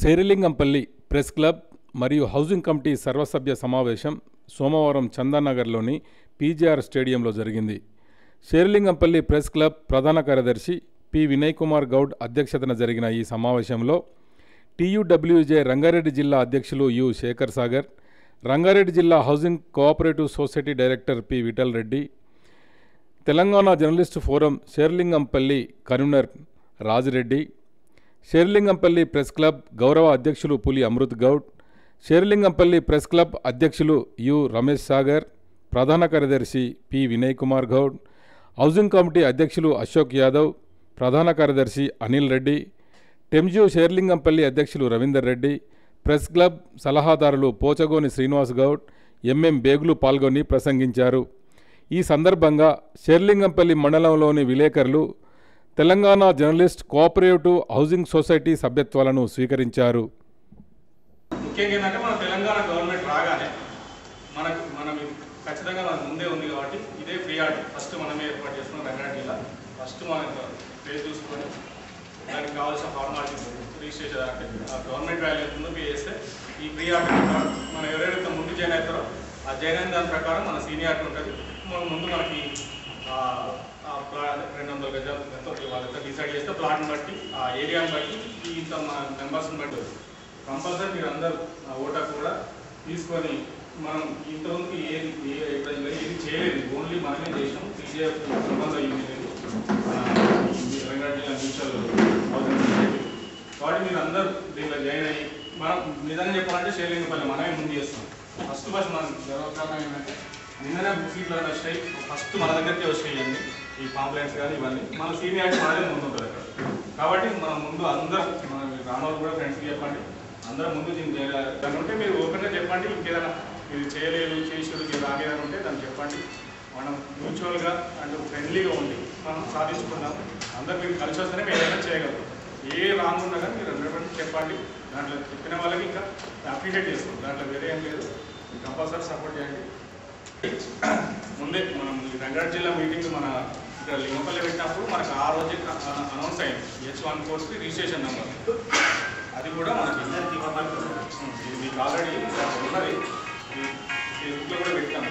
Serilingampally press club మరియు housing committee సర్వసభ్య సమావేశం సోమవారం చందానగర్లోని పీజీఆర్ స్టేడియంలో జరిగింది శేరిలింగంపల్లి ప్రెస్ క్లబ్ ప్రధాన కార్యదర్శి పి వినయ్ కుమార్ గౌడ్ అధ్యక్షతన జరిగిన ఈ సమావేశంలో టీయూడబ్ల్యూజే రంగారెడ్డి జిల్లా అధ్యక్షులు యు శేఖర్ సాగర్ రంగారెడ్డి జిల్లా housing cooperative society director P Vithal Reddy Telangana journalist forum Serilingampally convener Rajireddy Serilingampally press club గౌరవ అధ్యక్షులు పులి అమృత్ గౌడ్ షేర్లింగంపల్లి ప్రెస్ క్లబ్ అధ్యక్షులు యు రమేష్ సాగర్ ప్రధాన కార్యదర్శి P Vinay Kumar Goud housing committee అధ్యక్షులు అశోక్ యాదవ్ ప్రధాన కార్యదర్శి అనిల్ రెడ్డి టెమ్జూ షేర్లింగంపల్లి అధ్యక్షులు రవీందర్ రెడ్డి ప్రెస్ క్లబ్ సలహాదారులు పోచగోని శ్రీనివాస్ గౌడ్ ఎంఎం బేగులు పాల్గొని ప్రసంగించారు ఈ సందర్భంగా షేర్లింగంపల్లి మండలంలోని విలేకరులు Telangana journalist cooperative housing society సభ్యత్వాలను స్వీకరించారు ముఖ్యంగా ఏంటంటే మన తెలంగాణ గవర్నమెంట్ రాగానే మనకు మనం ఇది ఖచ్చితంగా మన ముందే ఉంది కాబట్టి ఇదే ప్రియారిటీ ఫస్ట్ మనమే ఏర్పాటు చేసుకున్నాం రంగారెడ్డి జిల్లా ఫస్ట్ మనం ప్లేస్ చూసుకొని దానికి కావాల్సిన ఫార్మాలిటీస్ రిజిస్ట్రేషన్ అంటే ఆ గవర్నమెంట్ వాల్యూ ఎంత ఉందో పే చేస్తే ఈ ప్రియారిటీ ప్రకారం మనం ఎవరైతే ముందు జాయిన్ అవుతారో ఆ జాయిన్ అయిన దాని ప్రకారం మన సీనియారిటీ ఉంటుంది మన ముందు మనకి ఆ, ఆ ప్లాట్ రెండు వందల గజాలు ఎంతో వాళ్ళంతా డిసైడ్ చేస్తే ప్లాట్ని బట్టి ఆ ఏరియాని బట్టి ఈ ఇంత మన మెంబర్స్ని బట్టి కంపల్సరీ మీరు అందరూ ఆ ఓటా కూడా తీసుకొని మనం ఇంతవరకు ఏది ఏ- ఎప్పుడైనా ఏది చేయలేదు ఓన్లీ మనమే చేసినాం టీజీఎఫ్ సంబంధ యూనియన్ రంగారెడ్డి జిల్లా మ్యూచువల్ హౌసింగ్ సొసైటీ కాబట్టి మీరు అందరూ దీంట్లో జాయిన్ అయ్యి మనం నిజంగా చెప్పాలంటే షేర్లింగపల్లి మనమే ముందు చేస్తాం ఫస్ట్ ఫస్ట్ మనం గర్వకారణం ఏంటంటే నిన్ననే సీట్లు అన్నీ వచ్చాయి ఫస్ట్ మన దగ్గరికి వచ్చాయి అన్ని ఈ కాంప్లైంట్స్ కానీ ఇవన్నీ మన సీనియారిటీ మనదే ముందు ఉంటుంది అక్కడ కాబట్టి మనం ముందు అందరం మన రానోళ్ళు కూడా ఫ్రెండ్స్కి చెప్పండి అందరం ముందు దీన్ని చేయాలి దాని ఉంటే మీరు ఓపెన్గా చెప్పండి ఇంకేదైనా ఇది చేయలేదు చేసాడు ఇది రాలేదని ఉంటే దాన్ని చెప్పండి మనం మ్యూచువల్గా అండ్ ఫ్రెండ్లీగా ఉండి మనం సాధించుకుందాం అందరు మీరు కలిసి వస్తేనే మేము ఏదైనా చేయగలం ఏ రాంగ్ ఉన్నా కానీ మీరు హండ్రెడ్ చెప్పండి దాంట్లో చెప్పిన వాళ్ళకి ఇంకా అప్రిషియేట్ చేస్తాం దాంట్లో వేరే ఏం లేదు కంపల్సరీ సపోర్ట్ చేయండి ముందే మనం ఈ రంగారెడ్డి జిల్లా మీటింగ్ మన ఇక్కడ లింగపల్లి పెట్టినప్పుడు మనకు ఆ రోజే అనౌన్స్ అయింది హెచ్ వన్ కోర్స్కి రిజిస్ట్రేషన్ నెంబర్ అది కూడా మనకి ఇది మీకు ఆల్రెడీ ఉన్నది ఈ- ఈ ఇంట్లో కూడా పెట్టాము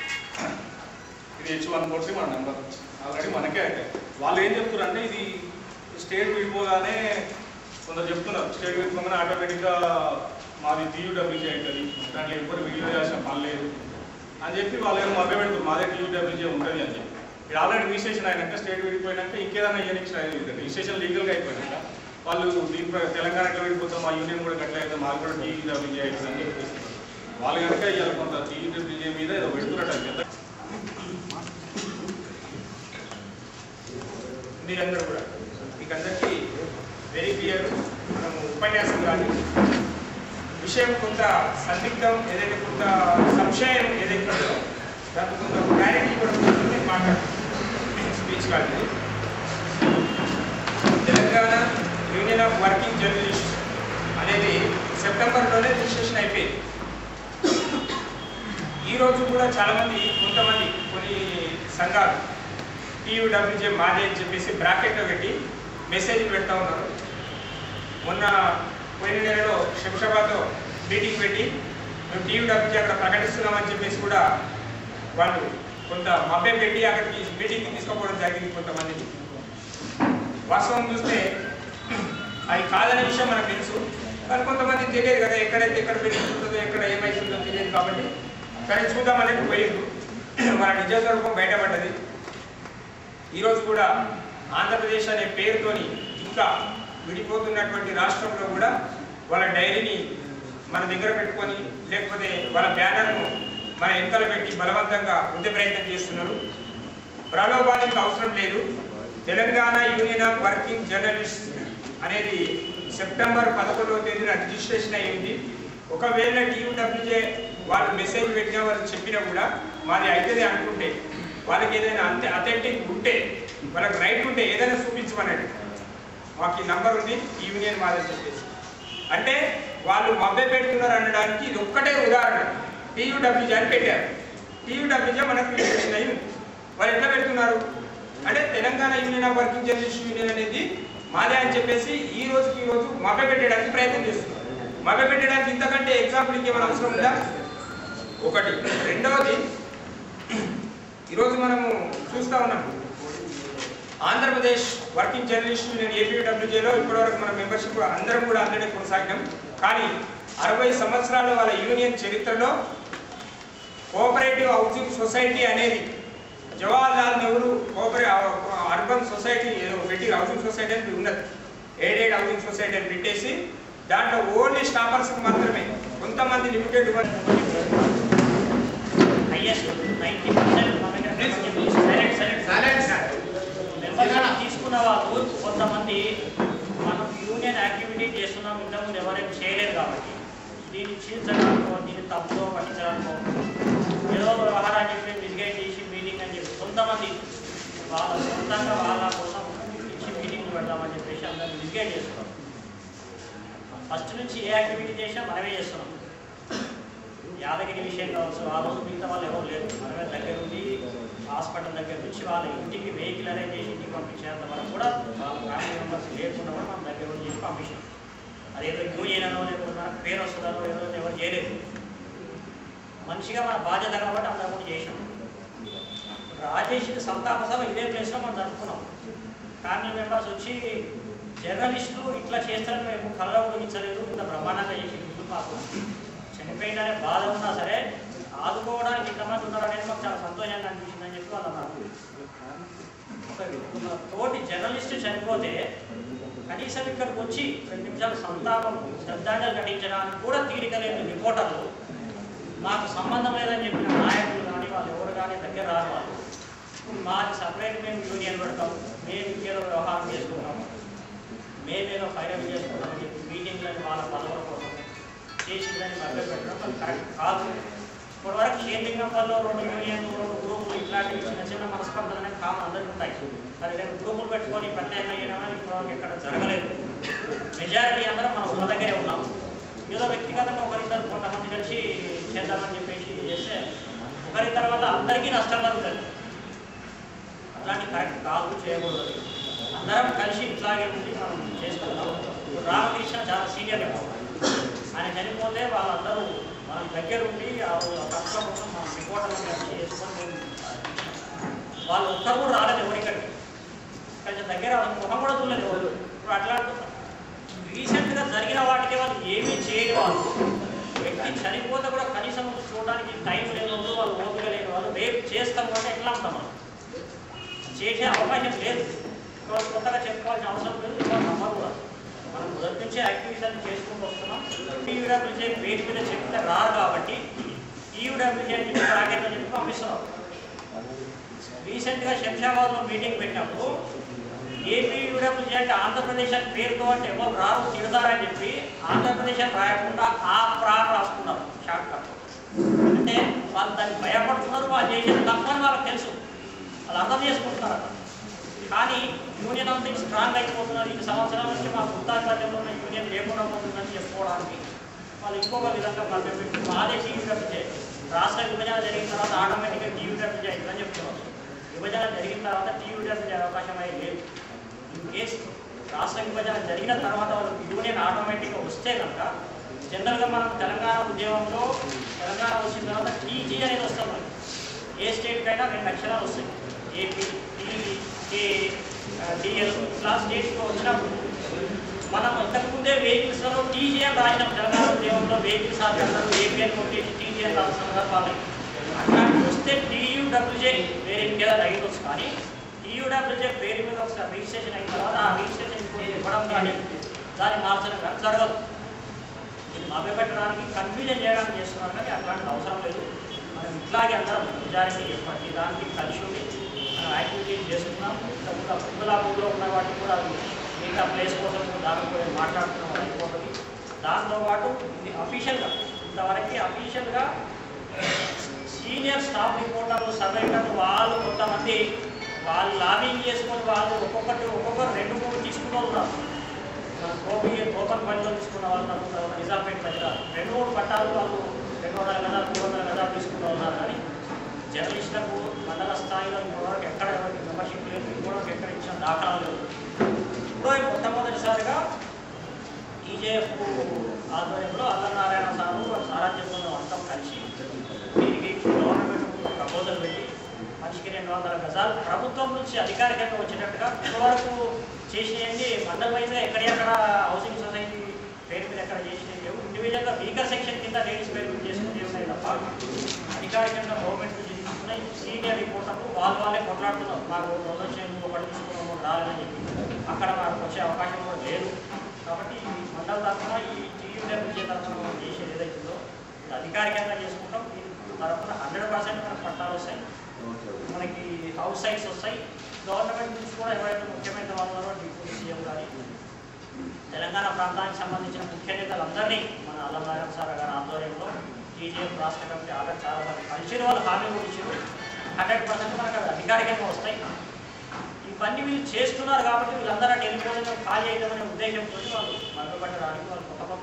ఇది హెచ్ వన్ కోర్స్ మన నెంబర్ ఆల్రెడీ మనకే అయితే వాళ్ళు ఏం చెప్తున్నారు అంటే ఇది స్టేట్ విడిపోగానే కొందరు చెప్తున్నారు స్టేట్ విడిపోగానే ఆటోమేటిక్గా మాది టీయూడబ్ల్యూజీ అవుతుంది దాంట్లో ఎప్పుడు వీడియో చేయాల్సిన పని లేదు అని చెప్పి వాళ్ళు ఏమో మభ్య పెడుతుంది మాదే టీయూడబ్ల్యూజీ ఉంటుంది అని చెప్పి ఇది ఆల్రెడీ రిజిస్ట్రేషన్ అయినాక స్టేట్ విడిపోయినాక ఇంకేదైనా ఇయర్నింగ్స్ రిజిస్ట్రేషన్ లీగల్గా అయిపోయినాక వాళ్ళు దీని ప్ర- తెలంగాణ ఎట్లా విడిపోతాం మా యూనియన్ కూడా గట్ల అయితే మాకు కూడా టీయూడబ్ల్యూజీ అవుతుంది అని చెప్పి వాళ్ళు కనుక ఇవాళ కొంత టీయూడబ్ల్యూజీ మీద ఏదో పెడుతున్నట్టు కదా మీరందరూ కూడా మీకు అందరికీ వెరీ క్లియర్ మనము ఉపన్యాసం కానీ విషయం కొంత సందిగ్ధం ఏదైతే కొంత సంశయం ఏదైతే ఉందో దానికి కొంత క్లారిటీ కూడా ఉంటుంది మాట్లాడుతుంది స్పీచ్ కానీ Telangana union of working journalist అనేది సెప్టెంబర్లోనే రిజిస్ట్రేషన్ అయిపోయింది ఈ రోజు కూడా చాలామంది కొంతమంది కొన్ని సంఘాలు టీయూడబ్ల్యూజే మాదే అని చెప్పేసి బ్రాకెట్లో పెట్టి మెసేజ్ పెడతా ఉన్నారు మొన్న పోయిన నెలలో శంషాబాద్లో మీటింగ్ పెట్టి మేము టీయూడబ్ల్యూజే అక్కడ ప్రకటిస్తున్నామని చెప్పేసి కూడా వాళ్ళు కొంత మభ్యం పెట్టి అక్కడికి మీటింగ్కి తీసుకోవడం జరిగింది కొంతమందిని వాస్తవం చూస్తే అది కాదనే విషయం మనకు తెలుసు కానీ కొంతమందికి తెలియదు కదా ఎక్కడైతే ఎక్కడ పెరుగుతుందో ఎక్కడ ఏమైతుందో తెలియదు కాబట్టి కానీ చూద్దామనేది పోయిండు మన నిజ స్వరూపం బయటపడ్డది ఈరోజు కూడా ఆంధ్రప్రదేశ్ అనే పేరుతోని ఇంకా విడిపోతున్నటువంటి రాష్ట్రంలో కూడా వాళ్ళ డైరీని మన దగ్గర పెట్టుకొని లేకపోతే వాళ్ళ బ్యానర్ను మన వెనకాల పెట్టి బలవంతంగా ఉండే ప్రయత్నం చేస్తున్నారు ప్రలోభానికి అవసరం లేదు Telangana union of working journalist అనేది సెప్టెంబర్ పదకొండవ తేదీన రిజిస్ట్రేషన్ అయ్యింది ఒకవేళ టీయూడబ్ల్యూజే వాళ్ళు మెసేజ్ పెట్టినా వాళ్ళు చెప్పినా కూడా మాది అవుతుంది అనుకుంటే వాళ్ళకి ఏదైనా అంతే అథెంటిక్ ఉంటే వాళ్ళకి రైట్ ఉంటే ఏదైనా చూపించమనండి మాకు ఈ నంబర్ ఉంది ఈ యూనియన్ మాదని చెప్పేసి అంటే వాళ్ళు మభ్య పెడుతున్నారు అనడానికి ఇది ఒక్కటే ఉదాహరణ టీయూడబ్ల్యూజే అని పెట్టారు టీయూడబ్ల్యూజే మనకు రిజిస్ట్రేషన్ అయి ఉంది వాళ్ళు ఎట్లా పెడుతున్నారు అంటే Telangana union of working journalist union అనేది మాదే అని చెప్పేసి ఈ రోజుకి ఈ రోజు మభ్య పెట్టడానికి ప్రయత్నం చేస్తున్నారు మభ్య పెట్టడానికి ఇంతకంటే ఎగ్జాంపుల్ ఇంకేమైనా అవసరం ఉందా ఒకటి రెండవది ఈరోజు మనము చూస్తా ఉన్నాం ఆంధ్రప్రదేశ్ వర్కింగ్ జర్నలిస్ట్ నేను ఏపీడబ్ల్యూజేలో ఇప్పటివరకు మన మెంబర్షిప్ అందరం కూడా అందరినీ కొనసాగినాం కానీ అరవై సంవత్సరాల వాళ్ళ యూనియన్ చరిత్రలో కోఆపరేటివ్ హౌసింగ్ సొసైటీ అనేది Jawaharlal Nehru cooperative urban society ఏదో పెట్టి హౌసింగ్ సొసైటీ అని ఉన్నది ఎయిడెడ్ హౌసింగ్ సొసైటీ అని పెట్టేసి దాంట్లో ఓన్లీ స్టాఫర్స్కి మాత్రమే కొంతమంది లిమిటెడ్ హైయెస్ట్ నైంటీ పర్సెంట్ మన దగ్గర సైలెంట్ సైలెంట్ సైలెన్స్ మెంబర్షిప్ తీసుకున్న వాళ్ళు కొంతమంది మనం యూనియన్ యాక్టివిటీ చేస్తున్నాం ఇంతకుముందు ఎవరైనా చేయలేదు కాబట్టి దీన్ని చీల్చడానికో దీన్ని తప్పుదో పట్టించడానికో ఏదో వ్యవహారాన్ని చెప్పి మిస్గైడ్ చేసి మీటింగ్ అని చెప్పి కొంతమంది వాళ్ళ సొంతంగా వాళ్ళ కోసం ఇచ్చి మీటింగ్ పెడదామని చెప్పేసి అందరిని మిస్గైడ్ చేస్తున్నాం ఫస్ట్ నుంచి ఏ యాక్టివిటీ చేసినా మనమే చేస్తున్నాం యాదగిరి విషయం కావచ్చు ఆ రోజు మిగతా వాళ్ళు ఎవరు లేరు మనమే దగ్గర ఉండి హాస్పిటల్ దగ్గర నుంచి వాళ్ళ ఇంటికి వెహికల్ అరేంజ్ చేసి ఇంటికి పంపించేంత వరకు కూడా వాళ్ళ ఫ్యామిలీ మెంబర్స్ లేకుండా కూడా మనం దగ్గర ఉండి చేసి పంపించాం అదేదో యూనియన్ అనో లేకపోతే మనకు పేరు వస్తుందనో ఏదో ఎవరు చేయలేదు మంచిగా మన బాధ్యత కాబట్టి అందరం కూడా చేసాం రాజేష్ సంతాప సభ ఇదే ప్లేస్లో మనం జరుపుకున్నాం ఫ్యామిలీ మెంబర్స్ వచ్చి జర్నలిస్టులు ఇట్లా చేస్తారని మేము కళ్ళ ఊహించలేదు ఇంత బ్రహ్మాండంగా చేసి ఇప్పుడు మాకు చనిపోయిందనే బాధ ఉన్నా సరే ఆదుకోవడానికి ఇంతమంది ఉన్నారనేది మాకు చాలా సంతోషంగా అనిపించిందని చెప్పి వాళ్ళు అన్నారు ఒక తోటి జర్నలిస్ట్ చనిపోతే కనీసం ఇక్కడికి వచ్చి రెండు నిమిషాలు సంతాపం శ్రద్ధాంజలి ఘటించడానికి కూడా తీరిక లేని రిపోర్టర్లు మాకు సంబంధం లేదని చెప్పిన నాయకులు కానీ వాళ్ళు ఎవరు కానీ దగ్గర రారు వాళ్ళు మాది సపరేట్ మేము యూనియన్ పెడతాం మేము ఇంకేదో వ్యవహారం చేసుకుంటాం మేమేదో ఫైరల్ చేసుకుంటాం అని చెప్పి మీటింగ్లని వాళ్ళ పదవుల కోసం చేసిందని మభ్య పెట్టడం అది కరెక్ట్ కాదు ఇప్పటివరకు కేంద్రీయంలో రెండు యూనియన్లు రెండు గ్రూపులు ఇట్లాంటివి చిన్న చిన్న మనస్పర్ధలు అనేవి కామన్ అందరికీ ఉంటాయి మరి రెండు గ్రూపులు పెట్టుకొని ప్రత్యేకంగా చేయడం ఇప్పటివరకు ఎక్కడ జరగలేదు మెజారిటీ అందరం మనం ఉన్న దగ్గరే ఉన్నాం ఏదో వ్యక్తిగతంగా ఒకరిద్దరు కొంతమంది కలిసి చేద్దామని చెప్పేసి చేస్తే ఒకరి తర్వాత అందరికీ నష్టం కలుగుతుంది అట్లాంటి కరెక్ట్ కాదు చేయకూడదు అందరం కలిసి ఇట్లాగే ఉండి మనం చేసుకుంటాం ఇప్పుడు రామకృష్ణ చాలా సీనియర్ ఆయన చనిపోతే వాళ్ళందరూ మన దగ్గర ఉండి ఆ కష్టం కోసం మనం రిపోర్టర్లను కలిసి చేసుకొని మేము వాళ్ళు ఒక్కరు కూడా రాలేదు ఎవరిక్కడికి కొంచెం దగ్గర ముఖం కూడా చూడలేదు ఎవరు ఇప్పుడు అట్లా అంటున్నాం రీసెంట్గా జరిగిన వాటికి వాళ్ళు ఏమీ చేయని వాళ్ళు వ్యక్తి చనిపోతే కూడా కనీసం చూడడానికి టైం లేని వాళ్ళు వాళ్ళు ఓపిక లేని వాళ్ళు రేపు చేస్తాం అంటే ఎట్లా ఉంటాం మనం చేసే అవకాశం లేదు ఇవాళ కొత్తగా చెప్పుకోవాల్సిన అవసరం లేదు ఇవాళ నమ్మరు కూడా మనం మొదటి నుంచే యాక్టివిటీస్ అన్ని చేసుకుంటూ వస్తున్నాం టీవీడబ్ల్యూజే వేటి మీద చెప్తే రారు కాబట్టి టీవీడబ్ల్యూజే అని చెప్పి రాకెట్లో చెప్పి పంపిస్తున్నాం రీసెంట్గా శంషాబాద్లో మీటింగ్ పెట్టినప్పుడు ఏపీ యూడబ్ల్యూజీ అంటే ఆంధ్రప్రదేశ్ అని పేరుతో అంటే ఎవరు రారు తిడతారని చెప్పి ఆంధ్రప్రదేశ్ అని రాయకుండా ఆ ప్రాణం రాసుకున్నారు షార్ట్ కట్ అంటే వాళ్ళు దానికి భయపడుతున్నారు వాళ్ళు చేసేది తప్పని వాళ్ళకి తెలుసు వాళ్ళు అర్థం చేసుకుంటున్నారు అక్కడ కానీ యూనియన్ అంతా స్ట్రాంగ్ అయిపోతున్నారు ఈ సంవత్సరాల నుంచి మా ఉత్తాధిపత్యంలో ఉన్న యూనియన్ లేకుండా పోతుందని చెప్పుకోవడానికి వాళ్ళు ఇంకొక విధంగా మధ్య పెట్టి మాదే టీవీ రాష్ట్ర విభజన జరిగిన తర్వాత ఆటోమేటిక్గా టీవీ డబ్బు చేయాలని చెప్తున్నారు విభజన జరిగిన తర్వాత టీవీ డబ్బు చేసే అవకాశం అయితే లేదు ఇన్ కేస్ రాష్ట్ర విభజన జరిగిన తర్వాత వాళ్ళకి యూనియన్ ఆటోమేటిక్గా వస్తే కనుక జనరల్గా మనం తెలంగాణ ఉద్యమంలో తెలంగాణ వచ్చిన తర్వాత టీజీ అనేది వస్తాం మనకి ఏ స్టేట్కైనా రెండు అక్షరాలు వస్తాయి ఏపీ టీవీ కే డిఎల్ ఇట్లా స్టేట్స్లో వచ్చినప్పుడు మనం ఇంతకుముందే వెహికల్స్లో టీజీఎం రాసినాం తెలంగాణ ఉద్యమంలో వెహికల్స్ ఆపి అందరూ ఏపీ అని కొట్టేసి టీజీఎం రాసిన సందర్భాలు అట్లాంటి వస్తే టీయూడబ్ల్యూజే వేరే ఇంకేదో అయ్యవచ్చు కానీ టీయూడబ్ల్యూజే పేరు మీద ఒకసారి రిజిస్ట్రేషన్ అయిన తర్వాత ఆ రిజిస్ట్రేషన్ ఇప్పుడు ఇవ్వడం కానీ దాన్ని మార్చడం కానీ జరగదు ఇది మభ్యపెట్టడానికి కన్ఫ్యూజన్ చేయడానికి చేస్తున్నారు కానీ అట్లాంటి అవసరం లేదు మనం ఇట్లాగే అందరం మెజారిటీ ప్రతి దానికి కలిసి ఉండి మనం యాక్టివిటీస్ చేస్తున్నాం ఇంకా కుంగులాపూర్లో ఉన్న వాటికి కూడా మిగతా ప్లేస్ కోసం దాని కూడా మాట్లాడుతున్నాం అయిపోతుంది దాంతోపాటు ఇది అఫీషియల్గా ఇంతవరకు అఫీషియల్గా సీనియర్ స్టాఫ్ రిపోర్టర్లు సర్వేటర్లు వాళ్ళు కొంతమంది వాళ్ళు లాబింగ్ చేసుకొని వాళ్ళు ఒక్కొక్కటి ఒక్కొక్కరు రెండు మూడు తీసుకుంటూ ఉన్నారు మన గోపి గోపన్ పనిలో తీసుకున్న వాళ్ళు నాకు నిజాంపేట దగ్గర రెండు మూడు పట్టాలు వాళ్ళు రెండు వందల గదాలు మూడు వందల గదాలు తీసుకుంటూ ఉన్నారు కానీ జర్నలిస్టులకు మండల స్థాయిలో ఇంకోవరకు ఎక్కడ ఎవరికి మెంబర్షిప్ లేదు ఇంకోవరకు ఎక్కడ ఇచ్చిన దాఖలాలు లేవు ఇప్పుడు మొట్టమొదటిసారిగా ఈజేఎఫ్ ఆధ్వర్యంలో అల్లనారాయణ సారు వారి సారథ్యంలో అంతా కలిసి దీనికి గవర్నమెంట్ ప్రపోజల్ పెట్టి మనిషికి రెండు వందల గజాలు ప్రభుత్వం నుంచి అధికారికంగా వచ్చినట్టుగా ఇప్పటివరకు చేసినవి మండల వైజ్గా ఎక్కడెక్కడ హౌసింగ్ సొసైటీ పేరు మీద ఎక్కడ చేసినవి లేవు ఇండివిజువల్గా వీకర్ సెక్షన్ కింద లేడీస్ పేరు మీద చేసుకుని ఉన్నాయి తప్ప అధికారికంగా గవర్నమెంట్ నుంచి తీసుకున్నాయి సీనియర్ రిపోర్టర్లు వాళ్ళు వాళ్ళే కొట్లాడుతున్నారు మాకు ప్రొడక్షన్ ఒకటి తీసుకున్నాము రాలని చెప్పి అక్కడ మనకు వచ్చే అవకాశం కూడా లేదు కాబట్టి ఈ మండల తరఫున ఈ టీయూఆర్ విజయ తరఫున మనం చేసేది ఏదైతుందో ఇది అధికారికంగా చేసుకుంటాం దీని తరఫున హండ్రెడ్ పర్సెంట్ మనకు పట్టాలు వస్తాయి మనకి హౌస్ సైట్స్ వస్తాయి గవర్నమెంట్ నుంచి కూడా ఎవరైతే ముఖ్యమైన వాళ్ళు ఉన్నారో డిప్యూటీ సీఎం కానీ తెలంగాణ ప్రాంతానికి సంబంధించిన ముఖ్య నేతలందరినీ మన అల్లనారాయణ సార్ గారి ఆధ్వర్యంలో టీజీఎం రాష్ట్ర కమిటీ ఆల్రెడీ చాలా మంది కలిసిన వాళ్ళు హామీ కూడా ఇచ్చారు హండ్రెడ్ పర్సెంట్ మనకు అది అధికారికంగా వస్తాయి ఇవన్నీ వీళ్ళు చేస్తున్నారు కాబట్టి వీళ్ళందరూ వెళ్ళిపోయిన ఖాళీ చేయడం ఉద్దేశంతో వాళ్ళు మరుగుపట్టడానికి వాళ్ళు కొత్త కొత్త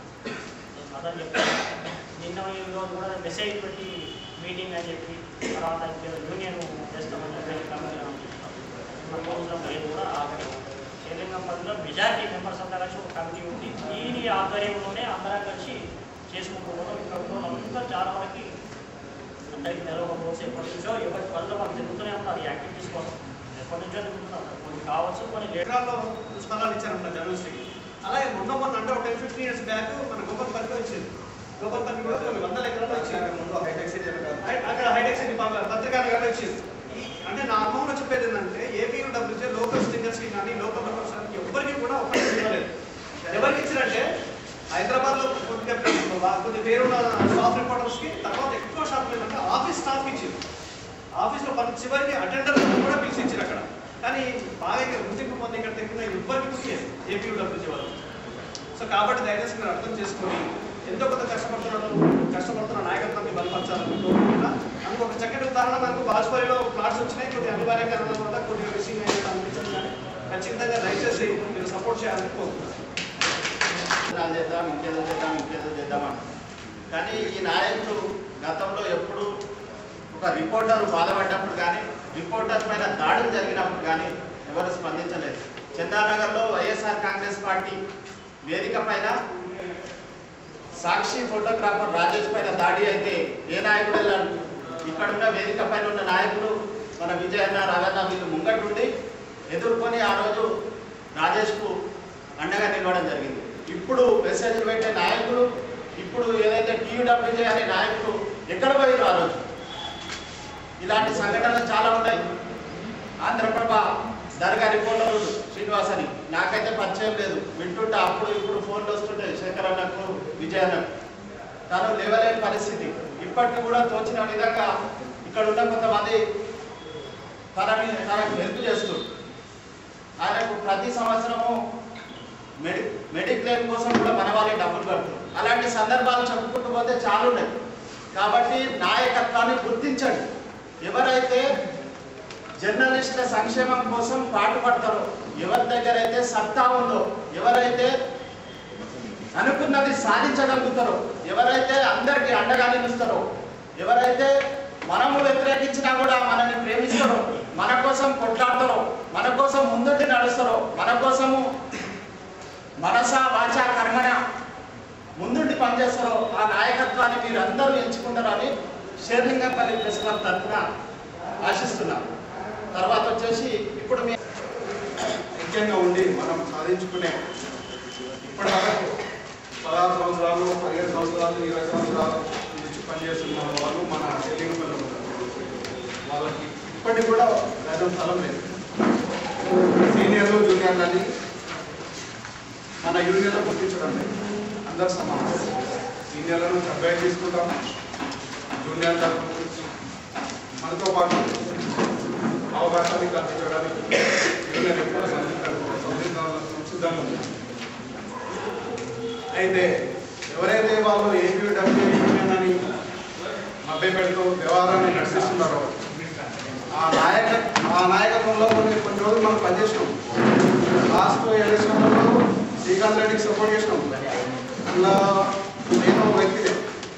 అదని చెప్పారు నిన్న ఈ రోజు కూడా మెసేజ్ పెట్టి మీటింగ్ అని చెప్పి తర్వాత యూనియన్ చేస్తామని చెప్పి కమిటీ ప్రపోజల్ లేదు కూడా ఆఖరి శ్రీలింగంపల్లిలో మెజారిటీ మెంబర్స్ అంతా కలిసి ఒక కమిటీ ఉంది దీని ఆధ్వర్యంలోనే అందరం కలిసి చేసుకుంటూ పోవడం ఇక్కడ ఉన్న వాళ్ళంతా చాలా వరకు అందరికీ నెల ఒక రోజు ఎప్పటి నుంచో ఎవరి పనులు వాళ్ళు తిరుగుతూనే ఉన్నారు ఈ యాక్టివిటీస్ కోసం ఎప్పటి నుంచో తిరుగుతున్నారు కొన్ని కావచ్చు కొన్ని లేట్ ఎకరాల్లో స్థలాలు ఇచ్చారన్నమాట జర్నలిస్ట్కి అలాగే మొన్న మొన్న అంటే ఒక టెన్ ఫిఫ్టీన్ ఇయర్స్ బ్యాక్ మన గోపల్ పల్లిలో ఇచ్చింది గోపల్ పల్లి కూడా కొన్ని వందల ఎకరాల్లో ఇచ్చింది హై- అక్కడ హైటెక్ సిటీ పత్రికా ఇచ్చింది ఈ- అంటే నా అనుభవంలో చెప్పేది ఏంటంటే ఏపీ డబ్ల్యూజే లోకల్ స్టింగర్స్కి కానీ లోకల్ మెంబర్స్కి ఎవరికి కూడా ఒక ఇవ్వలేదు ఎవరికి ఇచ్చారంటే హైదరాబాద్ లో కొద్దిగా వా- కొద్ది పేరున్న స్టాఫ్ రిపోర్టర్స్కి తర్వాత ఎక్కువ షాప్ ఏంటంటే ఆఫీస్ స్టాఫ్కి ఇచ్చింది ఆఫీస్లో పని చివరికి అటెండర్ కూడా పిలిచి ఇచ్చారు అక్కడ కానీ బాగా ఇక్కడ గుర్తింపు పొంది ఇక్కడ దగ్గర ఇవ్వరికి కూడా ఏపీ డబ్బులు వాళ్ళు సో కాబట్టి దయచేసి మీరు అర్థం చేసుకొని ఎంతో కొంత కష్టపడుతున్నాడు కష్టపడుతున్న నాయకత్వాన్ని బలపరచాలని కోరుకుంటున్నా అందుకు ఒక చక్కటి ఉదాహరణ మనకు బాజ్పల్లిలో ప్లాట్స్ వచ్చినాయి కొద్దిగా అనివార్య కారణాల వల్ల కొద్దిగా మిస్సింగ్ అయినట్టు అనిపించింది కానీ ఖచ్చితంగా దయచేసి మీరు సపోర్ట్ చేయాలని కోరుకుంటున్నాను ఇలా చేద్దాం ఇంకేదో చేద్దాం ఇంకేదో చేద్దామని కానీ ఈ నాయకులు గతంలో ఎప్పుడు ఒక రిపోర్టర్ బాధపడ్డప్పుడు కానీ రిపోర్టర్ పైన దాడులు జరిగినప్పుడు కానీ ఎవరు స్పందించలేదు చందానగర్లో వైఎస్ఆర్ కాంగ్రెస్ పార్టీ వేదిక పైన సాక్షి ఫోటోగ్రాఫర్ రాజేష్ పైన దాడి అయితే ఏ నాయకుడు వెళ్ళాడు ఇక్కడ ఉన్న వేదిక పైన ఉన్న నాయకులు మన విజయన్న రావన్న వీళ్ళు ముంగటుండి ఎదుర్కొని ఆ రోజు రాజేష్కు అండగా నిలవడం జరిగింది ఇప్పుడు మెసేజ్లు పెట్టే నాయకులు ఇప్పుడు ఏదైతే టీయూడబ్ల్యూజే అనే నాయకులు ఎక్కడ పోయారు ఆ రోజు ఇలాంటి సంఘటనలు చాలా ఉన్నాయి ఆంధ్రప్రభ దర్గా రిపోర్టర్ శ్రీనివాస్ అని నాకైతే పరిచయం లేదు వింటుంటే అప్పుడు ఇప్పుడు ఫోన్లు వస్తుంటాయి శేఖర్ అన్నకు విజయ్ అన్నకు తను లేవలేని పరిస్థితి ఇప్పటికి కూడా తోచిన విధంగా ఇక్కడ ఉన్న కొంతమంది తనని తనకు హెల్ప్ చేస్తుంది ఆయనకు ప్రతి సంవత్సరము మెడి మెడిక్లెయిమ్ కోసం కూడా మన వాళ్ళే డబ్బులు కడుతున్నారు అలాంటి సందర్భాలు చెప్పుకుంటూ పోతే చాలా ఉన్నాయి కాబట్టి నాయకత్వాన్ని గుర్తించండి ఎవరైతే జర్నలిస్టుల సంక్షేమం కోసం పాటుపడతారో ఎవరి దగ్గర అయితే సత్తా ఉందో ఎవరైతే అనుకున్నది సాధించగలుగుతారో ఎవరైతే అందరికీ అండగా నిలుస్తారో ఎవరైతే మనము వ్యతిరేకించినా కూడా మనల్ని ప్రేమిస్తారో మన కోసం కొట్లాడతారో మన కోసం ముందుండి నడుస్తారో మన కోసము మనస వాచ కర్మణ ముందుండి పనిచేస్తారో ఆ నాయకత్వాన్ని మీరు అందరూ ఎంచుకుంటారని షేర్లింగంపల్లి ప్రెస్ క్లబ్ తరఫున ఆశిస్తున్నాం తర్వాత వచ్చేసి ఇప్పుడు మీ ఐక్యంగా ఉండి మనం సాధించుకునే ఇప్పటి వరకు పదహారు సంవత్సరాలు పదిహేడు సంవత్సరాలు ఇరవై సంవత్సరాలు నుంచి పనిచేస్తున్న వాళ్ళు మన చెల్లింగపల్లి ఉన్నారు వాళ్ళకి ఇప్పటికి కూడా గజం స్థలం లేదు సీనియర్లు జూనియర్లని మన యూనియన్లో గుర్తించడం లేదు అందరు సమానం సీనియర్లను డెబ్బై తీసుకుంటాం జూనియర్లను మనతో పాటు అవకాశాన్ని కల్పించడానికి యూనియన్ ఎప్పుడు సంసిద్ధంగా సంసిద్ధంగా ఉంది అయితే ఎవరైతే వాళ్ళు ఏపీడబ్ల్యూ యూనియన్ అని మభ్య పెడుతూ వ్యవహారాన్ని నడిపిస్తున్నారో ఆ నాయక ఆ నాయకత్వంలో కొన్ని కొన్ని రోజులు మనం పనిచేసినాం లాస్ట్ ఎలక్షన్లో శ్రీకాంత్ రెడ్డికి సపోర్ట్ చేసినాం అందులో నేను ఒక వ్యక్తినే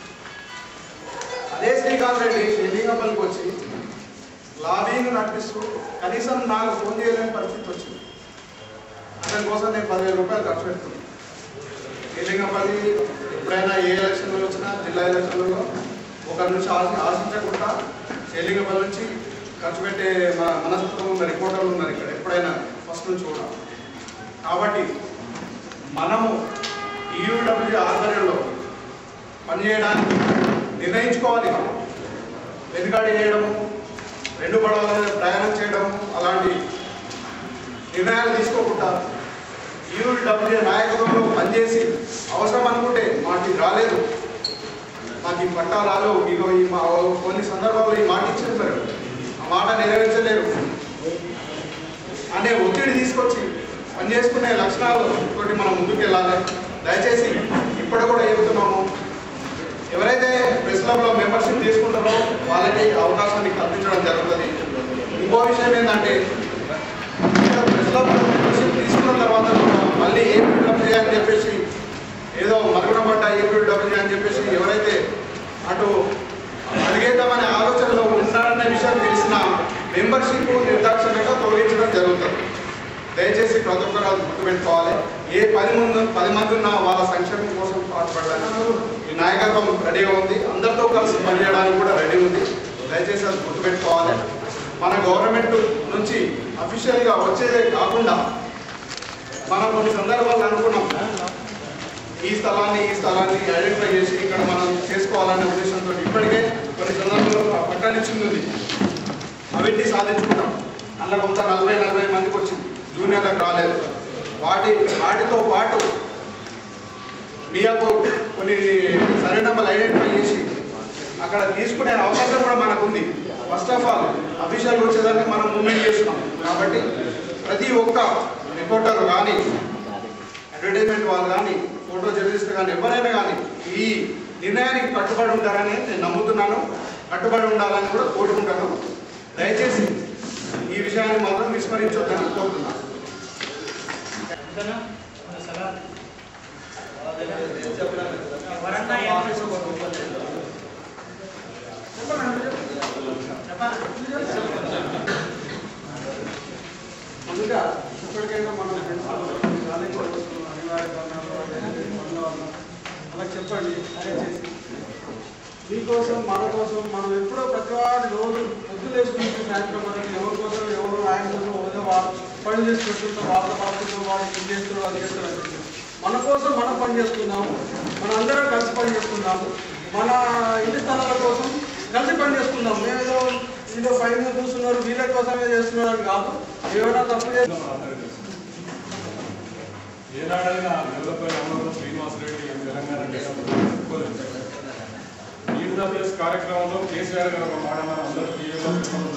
అదే శ్రీకాంత్ రెడ్డి లింగపల్లికి వచ్చి లాబీని నడిపిస్తూ కనీసం నాకు ఫోన్ చేయలేని పరిస్థితి వచ్చింది అంటే సంక్షేమం కోసం నేను పదివేల రూపాయలు ఖర్చు పెడుతున్నాను ఎల్లింగపల్లి ఎప్పుడైనా ఏ ఎలక్షన్లు వచ్చినా జిల్లా ఎలక్షన్లలో ఒకరి నుంచి ఆశ ఆశించకుండా ఎల్లింగపల్లి నుంచి ఖర్చు పెట్టే మన మనస్తత్వం ఉన్న రిపోర్టర్లు ఉన్నారు ఇక్కడ ఎప్పుడైనా ఫస్ట్ నుంచి కూడా కాబట్టి మనము ఈయూడబ్ల్యూ ఆధ్వర్యంలో పనిచేయడానికి నిర్ణయించుకోవాలి మనం వెనుకాడి చేయడము రెండు పడవల మీద ప్రయాణం చేయడము అలాంటి నిర్ణయాలు తీసుకోకుండా ఈయూడబ్ల్యూ నాయకత్వంలో పనిచేసి అవసరం అనుకుంటే మాకు ఇది రాలేదు మాకు ఈ పట్టా రాలేవు ఇగో ఈ మా కొన్ని సందర్భాల్లో ఈ మాట ఇచ్చేస్తారు ఆ మాట నెరవేర్చలేరు అనే ఒత్తిడి తీసుకొచ్చి పనిచేసుకునే లక్షణాలు తోటి మనం ముందుకు వెళ్ళాలి దయచేసి ఇప్పుడు కూడా చెబుతున్నాము ఎవరైతే ప్రెస్ క్లబ్లో మెంబర్షిప్ తీసుకుంటారో వాళ్ళకి అవకాశాన్ని కల్పించడం జరుగుతుంది ఇంకో విషయం ఏంటంటే ఇక్కడ ప్రెస్ క్లబ్లో మెంబర్షిప్ తీసుకున్న తర్వాత కూడా మళ్ళీ ఏపీడబ్ల్యూ అని చెప్పేసి ఏదో మరుగున పడ్డ ఏపీడబ్ల్యూ అని చెప్పేసి ఎవరైతే అటు అడిగేద్దామనే ఆలోచనలో ఉన్నారనే విషయం తెలిసిన మెంబర్షిప్ నిర్దాక్షిణ్యంగా తొలగించడం జరుగుతుంది దయచేసి ప్రతి ఒక్కరు అది గుర్తుపెట్టుకోవాలి ఏ పది మంది పది మంది ఉన్న వాళ్ళ సంక్షేమం కోసం పాటుపడడానికి ఈ నాయకత్వం రెడీగా ఉంది అందరితో కలిసి పనిచేయడానికి కూడా రెడీ ఉంది దయచేసి అది గుర్తుపెట్టుకోవాలి మన గవర్నమెంట్ నుంచి అఫీషియల్గా వచ్చేదే కాకుండా మనం కొన్ని సందర్భాలు అనుకున్నాం ఈ స్థలాన్ని ఈ స్థలాన్ని ఐడెంటిఫై చేసి ఇక్కడ మనం చేసుకోవాలనే ఉద్దేశంతో ఇప్పటికే కొన్ని సందర్భాల్లో పట్టానిచ్చింది ఉంది అవిటిని సాధించుకుంటాం అందులో కొంత నలభై నలభై మందికి వచ్చింది జూనియర్లకు రాలేదు వాటి వాటితో పాటు మియాకు కొన్ని సరైన నెంబర్లు ఐడెంటిఫై చేసి అక్కడ తీసుకునే అవకాశం కూడా మనకు ఉంది ఫస్ట్ ఆఫ్ ఆల్ అఫీషియల్ వచ్చేదానికి మనం మూమెంట్ చేస్తున్నాం కాబట్టి ప్రతి ఒక్క రిపోర్టర్ కానీ అడ్వర్టైజ్మెంట్ వాళ్ళు కానీ ఫోటో జర్నలిస్ట్ కానీ ఎవరైనా కానీ ఈ నిర్ణయానికి కట్టుబడి ఉంటారని నేను నమ్ముతున్నాను కట్టుబడి ఉండాలని కూడా కోరుకుంటాను దయచేసి ఈ విషయాన్ని మాత్రం విస్మరించొద్దని కోరుతున్నాను ఎవరన్నా ఏం చేసుకోవచ్చు ముందుగా ఇప్పటికైనా మనం ఫ్రెండ్స్ కాలేజీ వస్తున్న అనివార్య కారణాలు అదేంటి పనుల వల్ల అలా చెప్పండి దయచేసి మీకోసం మన కోసం మనం ఎప్పుడో ప్రతి వాడి రోజు పొద్దు లేచుకుంటూ సాయంత్రం వరకు ఎవరి కోసం ఎవరు ఆయన కోసం ఏదో వా- పని చేసి పెట్టుకుంటాం వాళ్ళ పాత్రతో వాడు ఇది చేస్తున్నాడు అది చేస్తున్నాడు అని చెప్పి. మన కోసం మనం పని చేసుకుందాము మన అందరం కలిసి పని చేసుకుందాము మన ఇంటి స్థలాల కోసం కలిసి పని చేసుకుందాం మేము ఏదో ఏదో పైన చూస్తున్నారు వీళ్ళ కోసమే చేస్తున్నారు అని కాదు ఏమైనా తప్పు చేస్తాం ఏనాడైనా నెలపై అమలు శ్రీనివాసరెడ్డి తెలంగాణ చెప్పుకోలేదు ఈడబ్ల్యూఎస్ కార్యక్రమంలో కేసీఆర్ గారు ఒక మాట మన అందరూ టీవీలో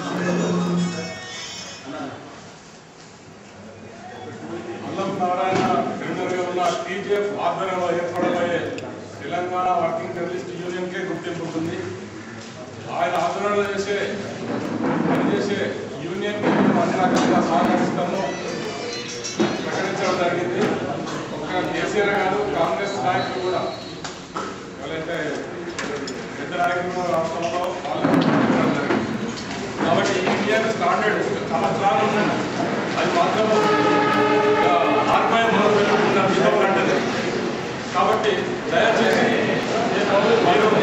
అల్లం నారాయణ క్రిమినల్గా ఉన్న టీజీఎఫ్ ఆధ్వర్యంలో ఏర్పడబోయే తెలంగాణ వర్కింగ్ జర్నలిస్ట్ యూనియన్కే గుర్తింపు ఉంటుంది ఆయన ఆధ్వర్యంలో చేసే పనిచేసే యూనియన్కి మేము అన్ని రకాలుగా సహకరిస్తాము ప్రకటించడం జరిగింది ఒక కేసీఆర్ గారు కాంగ్రెస్ నాయకులు కూడా ఎవరైతే పెద్ద నాయకులు రాష్ట్రంలో వాళ్ళు ప్రకటించడం జరిగింది కాబట్టి ఇండియన్ స్టాండర్డ్ సంవత్సరాలు ఉన్నాయి అది మాత్రం ఆత్మీయ మొదలు పెట్టుకున్న విధం లాంటిది కాబట్టి దయచేసి మీరు